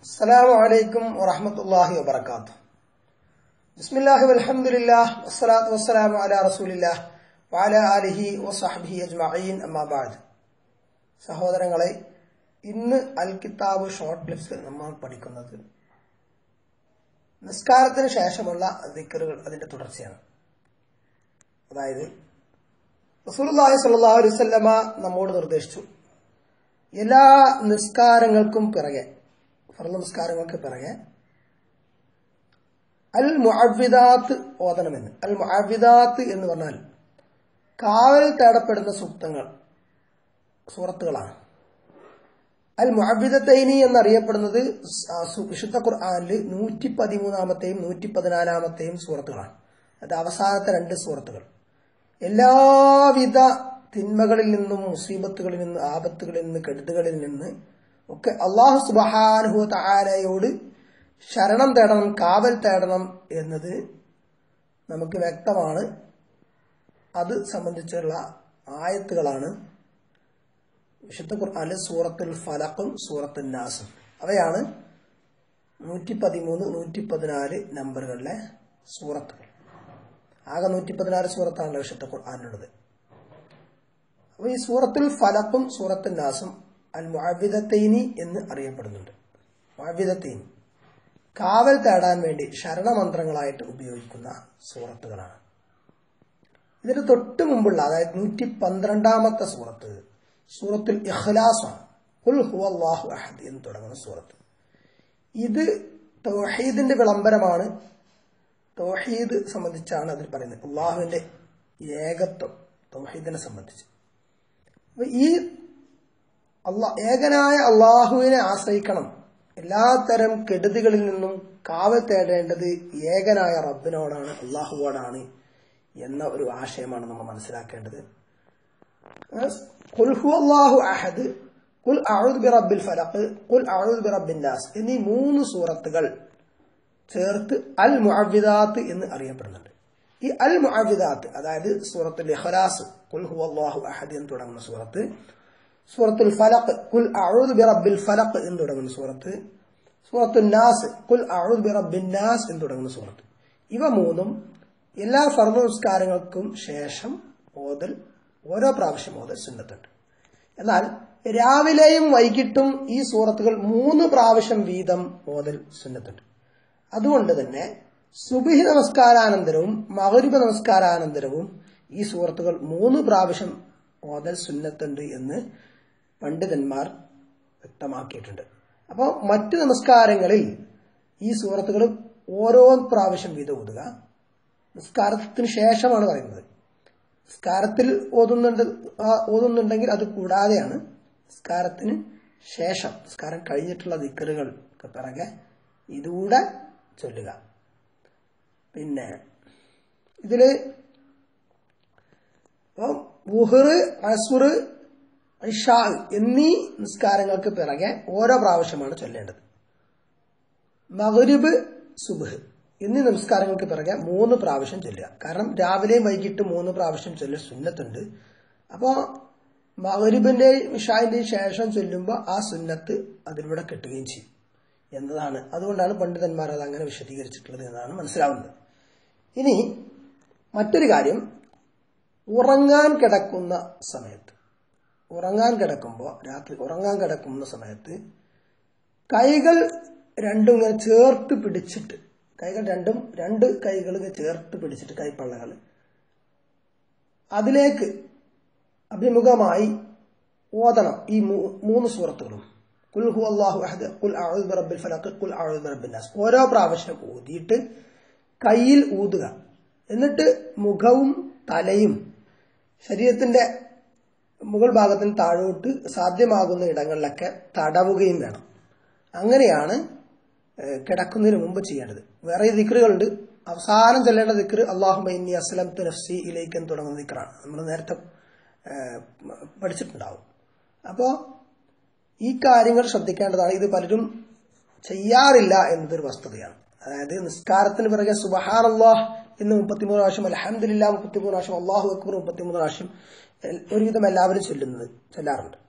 السلام عليكم ورحمة الله وبركاته بسم الله والحمد لله والصلاة والسلام على رسول الله وعلى آله وصحبه أجمعين أما بعد സഹോദരങ്ങളെ ഇന്ന് അൽ കിതാബ് ഷോർട്ട് ലിസ്റ്റ് നമ്മൾ പഠിക്കുന്നത് നിസ്കാരത്തിന് ശേഷമുള്ള ദിക്കറുകൾ അതിന്റെ തുടർച്ചയാണ് അതായത് റസൂലുള്ളാഹി സ്വല്ലല്ലാഹു അലൈഹി വസല്ലമ നമ്മോട് നിർദ്ദേശിച്ചു എല്ലാ നിസ്കാരങ്ങൾക്കും പിറകെ ഫർള് നിസ്കാരങ്ങൾക്ക് പിറകെ അൽ മുഅവ്വിദാത്ത് ഓതണമെന്ന് അൽ മുഅവ്വിദാത്ത് എന്ന് പറഞ്ഞാൽ കാവൽ തേടപ്പെടുന്ന സൂക്തങ്ങൾ സൂറത്തുകളാണ് അൽ മുഅവ്വിദത്തൈനി എന്നറിയപ്പെടുന്നത് വിശുദ്ധ ഖുർആനിൽ നൂറ്റി പതിമൂന്നാമത്തെയും നൂറ്റി പതിനാലാമത്തെയും സൂറത്തുകളാണ് അത് അവസാനത്തെ രണ്ട് സൂറത്തുകൾ എല്ലാവിധ തിന്മകളിൽ നിന്നും മുസീബത്തുകളിൽ നിന്ന് ആപത്തുകളിൽ നിന്ന് കെടുതുകളിൽ നിന്ന് ഒക്കെ അള്ളാഹു സുബഹാനുഹു താലയോട് ശരണം തേടണം കാവൽ തേടണം എന്നത് നമുക്ക് വ്യക്തമാണ് അത് സംബന്ധിച്ചുള്ള ആയത്തുകളാണ് വിശുദ്ധ ഖുർആാനിലെ സൂറത്തുൽ ഫലഖും സൂറത്തുൽ നാസും അവയാണ് നൂറ്റി പതിമൂന്ന് നൂറ്റി പതിനാല് നമ്പറുകളിലെ സൂറത്തുകൾ ആകെ നൂറ്റി പതിനാറ് സൂറത്താണല്ലോ വിശുദ്ധ ഖുർആാനുള്ളത് അപ്പോൾ ഈ സൂറത്തുൽ ഫലഖും സൂറത്തുൽ നാസും അൽ മുഅവിദത്തൈനി എന്ന് അറിയപ്പെടുന്നുണ്ട് മുഅവിദത്തൈനി കാവൽ തേടാൻ വേണ്ടി ശരണമന്ത്രങ്ങളായിട്ട് ഉപയോഗിക്കുന്ന സൂറത്തുകളാണ് ഇതിന് തൊട്ട് മുമ്പുള്ള അതായത് നൂറ്റി പന്ത്രണ്ടാമത്തെ സൂറത്ത് സൂറത്തുൽ ഇഖ്ലാസാണ് ഖുൽ ഹുവല്ലാഹു അഹദ് എന്ന് തുടങ്ങുന്ന സൂറത്ത് ഇത് തൗഹീദിന്റെ വിളംബരമാണ് തൗഹീദ് സംബന്ധിച്ചാണ് അതിൽ പറയുന്നത് അള്ളാഹുവിന്റെ ഏകത്വം തൗഹീദിനെ സംബന്ധിച്ച് അപ്പൊ ഈ അള്ളാ ഏകനായ അള്ളാഹുവിനെ ആശ്രയിക്കണം എല്ലാത്തരം കെടുതികളിൽ നിന്നും കാവൽ തേടേണ്ടത് ഏകനായ റബ്ബിനോടാണ് അള്ളാഹുവോടാണ് എന്ന ഒരു ആശയമാണ് നമ്മൾ മനസ്സിലാക്കേണ്ടത് അള്ളാഹു അഹദ് കുൽ അഴുദ് ബി റബ്ബിൽ ഫലഖ് കുൽ അഴുദ് ബി റബ്ബിൻ നാസ് എന്നീ മൂന്ന് സൂറത്തുകൾ ചേർത്ത് അൽ മുഅവിദാത്ത് എന്ന് അറിയപ്പെടുന്നുണ്ട് ഈ അൽ മുഅവിദാത്ത് അതായത് സൂറത്തുൽ ഇഖ്ലാസ് കുൽ ഹുവല്ലാഹു അഹദ് എന്ന് തുടങ്ങുന്ന സൂറത്ത് സൂറത്തുൽ ഫലഖ് കുൽ അഊദു ബി റബ്ബിൽ ഫലഖ് എന്ന് തുടങ്ങുന്ന സൂറത്ത് സൂറത്തുൽ നാസ് കുൽ അഊദു ബി റബ്ബിൻ നാസ് എന്ന് തുടങ്ങുന്ന സൂറത്ത് ഇവ മൂന്നും എല്ലാ ഫർദ് നിസ്കാരങ്ങൾക്കും ശേഷം ഓതൽ ഓരോ പ്രാവശ്യം ഓതൽ സുന്നത്തുണ്ട് എന്നാൽ രാവിലെയും വൈകിട്ടും ഈ സൂറത്തുകൾ മൂന്ന് പ്രാവശ്യം വീതം ഓതൽ സുന്നത്തുണ്ട് അതുകൊണ്ട് തന്നെ സുബിഹി നമസ്കാരാനന്തരവും മകരിബ നമസ്കാരാനന്തരവും ഈ സൂറത്തുകൾ മൂന്ന് പ്രാവശ്യം ഓതൽ സുന്നത്തുണ്ട് എന്ന് പണ്ഡിതന്മാർ വ്യക്തമാക്കിയിട്ടുണ്ട് അപ്പോൾ മറ്റു നമസ്കാരങ്ങളിൽ ഈ സൂറത്തുകൾ ഓരോ പ്രാവശ്യം വീതം ഓതുക നിസ്കാരത്തിന് ശേഷമാണ് പറയുന്നത് നിസ്കാരത്തിൽ ഓതുന്നുണ്ട് ഓതുന്നുണ്ടെങ്കിൽ അത് കൂടാതെയാണ് നിസ്കാരത്തിന് ശേഷം നിസ്കാരം കഴിഞ്ഞിട്ടുള്ള ദിക്കറുകൾക്ക് പിറകെ ഇതുകൂടെ ചൊല്ലുക പിന്നെ ഇതില് വുഹർ അസുർ ഇഷാ എന്നീ നിസ്കാരങ്ങൾക്ക് പിറകെ ഓരോ പ്രാവശ്യമാണ് ചൊല്ലേണ്ടത് മകരിബ് സുബ് എന്നീ നമസ്കാരങ്ങൾക്ക് പിറകെ മൂന്ന് പ്രാവശ്യം ചൊല്ലുക കാരണം രാവിലെയും വൈകിട്ട് മൂന്ന് പ്രാവശ്യം ചൊല്ലൽ സുന്നത്തുണ്ട് അപ്പോൾ മകരിബിന്റെയും ഇഷാന്റെയും ശേഷം ചൊല്ലുമ്പോൾ ആ സുന്നത്ത് അതിലൂടെ കിട്ടുകയും ചെയ്യും എന്നതാണ് അതുകൊണ്ടാണ് പണ്ഡിതന്മാർ അത് അങ്ങനെ വിശദീകരിച്ചിട്ടുള്ളത് എന്നാണ് മനസ്സിലാവുന്നത് ഇനി മറ്റൊരു കാര്യം ഉറങ്ങാൻ കിടക്കുന്ന സമയത്ത് ഉറങ്ങാൻ കിടക്കുമ്പോൾ രാത്രി ഉറങ്ങാൻ കിടക്കുന്ന സമയത്ത് കൈകൾ രണ്ടും ഇങ്ങനെ ചേർത്ത് പിടിച്ചിട്ട് കൈകൾ രണ്ടും രണ്ട് കൈകൾ ചേർത്ത് പിടിച്ചിട്ട് കൈപ്പള്ളകൾ അതിലേക്ക് അഭിമുഖമായി ഓതണം ഈ മൂന്ന് സൂറത്തുകളും കുൽ ഹു അള്ളാഹു അഹദ് കുൽ അഴുദ് റബ്ബിൽ ഫലഖ് കുൽ അഴുദ് റബ്ബിൻ നാസ് ഓരോ പ്രാവശ്യം ഊതിയിട്ട് കയ്യിൽ ഊതുക എന്നിട്ട് മുഖവും തലയും ശരീരത്തിന്റെ മുകൾ ഭാഗത്തിന് താഴോട്ട് സാധ്യമാകുന്ന ഇടങ്ങളിലൊക്കെ തടവുകയും വേണം അങ്ങനെയാണ് കിടക്കുന്നതിന് മുമ്പ് ചെയ്യേണ്ടത് വേറെ ദിക്കറുകളുണ്ട് അവസാനം ചെല്ലേണ്ട ദിക്കർ അള്ളാഹു മൈനി അസ്ലം തു നഫ്സി ഇലേക്ക് തുടങ്ങുന്ന ദിക്കറാണ് നമ്മൾ നേരത്തെ പഠിച്ചിട്ടുണ്ടാവും അപ്പോൾ ഈ കാര്യങ്ങൾ ശ്രദ്ധിക്കേണ്ടതാണ് ഇത് പലരും ചെയ്യാറില്ല എന്നതൊരു വസ്തുതയാണ് അതായത് നിസ്കാരത്തിന് പിറകെ സുബഹാൻ അള്ളാഹ് എന്ന് മുപ്പത്തിമൂന്ന് പ്രാവശ്യം അലഹമില്ല മുപ്പത്തിമൂന്ന് പ്രാവശ്യം അള്ളാഹു അക്ബർ മുപ്പത്തിമൂന്ന് പ്രാവശ്യം ഒരുവിധം എല്ലാവരും ചൊല്ലുന്നത് ചൊല്ലാറുണ്ട്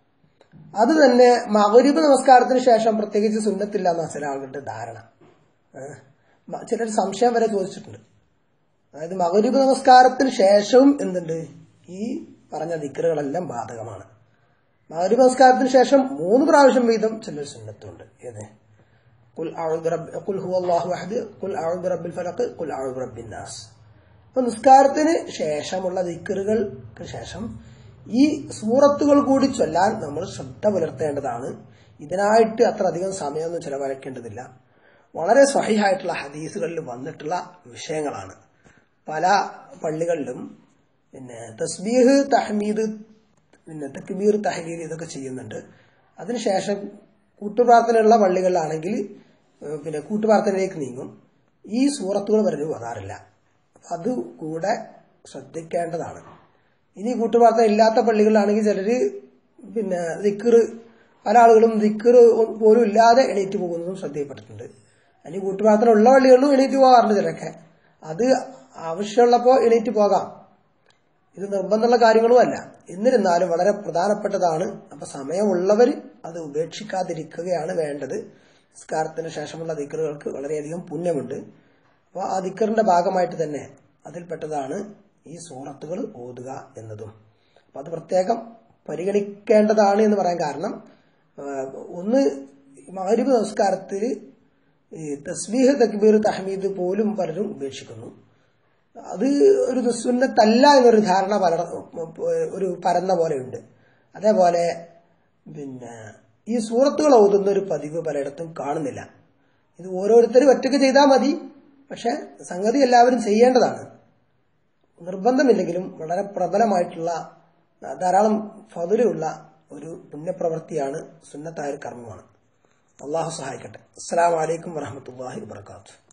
അത് തന്നെ മകരിബ് നമസ്കാരത്തിന് ശേഷം പ്രത്യേകിച്ച് സുന്നത്തില്ല എന്ന ചില ആളുകളുടെ ധാരണ ഏഹ്. മ- ചിലർ സംശയം വരെ ചോദിച്ചിട്ടുണ്ട് അതായത് മകരിബ് നമസ്കാരത്തിന് ശേഷവും എന്തുണ്ട് ഈ പറഞ്ഞ ദിക്കറുകളെല്ലാം ബാധകമാണ് മകരിബ് നമസ്കാരത്തിന് ശേഷം മൂന്ന് പ്രാവശ്യം വീതം ചിലർ സുന്നത്തുണ്ട് ഏത് കുൽ അഊദു ബിറബ്ബി- കുൽ ഹുവല്ലാഹു അഹദ് കുൽ അഊദു ബിറബ്ബിൽ ഫലഖ് കുൽ അഊദു ബിറബ്ബിൻ നാസ് അപ്പൊ നിസ്കാരത്തിന് ശേഷമുള്ള ദിക്കറുകൾക്ക് ശേഷം ഈ സൂറത്തുകൾ കൂടി ചൊല്ലാൻ നമ്മൾ ശ്രദ്ധ പുലർത്തേണ്ടതാണ് ഇതിനായിട്ട് അത്ര അധികം സമയമൊന്നും ചെലവഴിക്കേണ്ടതില്ല വളരെ സ്വഹിഹായിട്ടുള്ള ഹദീസുകളിൽ വന്നിട്ടുള്ള വിഷയങ്ങളാണ് പല പള്ളികളിലും പിന്നെ തസ്ബീഹ് തഹ്മീദ് പിന്നെ തക്ബീർ തഹലീൽ ഇതൊക്കെ ചെയ്യുന്നുണ്ട് അതിനുശേഷം കൂട്ടുപ്രാർത്ഥനയുള്ള പള്ളികളിലാണെങ്കിൽ ഏഹ് പിന്നെ കൂട്ടുപ്രാർത്ഥനയിലേക്ക് നീങ്ങും ഈ സൂറത്തുകൾ പറഞ്ഞു വരാറില്ല അപ്പൊ അത് കൂടെ ശ്രദ്ധിക്കേണ്ടതാണ് ഇനി കൂട്ടുപ്രാർത്ഥന ഇല്ലാത്ത പള്ളികളിലാണെങ്കിൽ ചിലര് പിന്നെ ദിക്കറ് പല ആളുകളും ദിക്കറ് പോലും ഇല്ലാതെ എണീറ്റ് പോകുന്നതും ശ്രദ്ധയിൽപ്പെട്ടിട്ടുണ്ട് ഇനി കൂട്ടുപ്രാർത്ഥന ഉള്ള പള്ളികളിലും എണീറ്റ് പോകാറുണ്ട് ചിലരൊക്കെ അത് ആവശ്യമുള്ളപ്പോൾ എണീറ്റ് പോകാം ഇത് നിർബന്ധമുള്ള കാര്യങ്ങളും അല്ല എന്നിരുന്നാലും വളരെ പ്രധാനപ്പെട്ടതാണ് അപ്പൊ സമയമുള്ളവർ അത് ഉപേക്ഷിക്കാതിരിക്കുകയാണ് വേണ്ടത് നിസ്കാരത്തിന് ശേഷമുള്ള ദിക്കറുകൾക്ക് വളരെയധികം പുണ്യമുണ്ട് അപ്പോൾ ആ ദിക്കറിന്റെ ഭാഗമായിട്ട് തന്നെ അതിൽപ്പെട്ടതാണ് ഈ സൂറത്തുകൾ ഓതുക എന്നതും അപ്പൊ അത് പ്രത്യേകം പരിഗണിക്കേണ്ടതാണ് എന്ന് പറയാൻ കാരണം ആ, ഒന്ന് മഹരിബ് നമസ്കാരത്തിൽ ഈ തസ്ബീഹ് തക്ബീർ തഹമീദ് പോലും പലരും ഉപേക്ഷിക്കുന്നു അത് ഒരു സുന്നത്തല്ല എന്നൊരു ധാരണ പല ഒരു പരന്ന പോലെയുണ്ട് അതേപോലെ പിന്നെ ഈ സൂറത്തുകൾ ഓതുന്ന ഒരു പതിവ് പലയിടത്തും കാണുന്നില്ല ഇത് ഓരോരുത്തരും ഒറ്റയ്ക്ക് ചെയ്താൽ മതി പക്ഷെ സംഗതി എല്ലാവരും ചെയ്യേണ്ടതാണ് നിർബന്ധമില്ലെങ്കിലും വളരെ പ്രബലമായിട്ടുള്ള ധാരാളം ഫതിലുള്ള ഒരു പുണ്യപ്രവൃത്തിയാണ് സുന്നത്തായ ഒരു കർമ്മമാണ് അള്ളാഹു സഹായിക്കട്ടെ അസ്സാം വലൈക്കും വറഹമത്തല്ലാഹി വാത്തു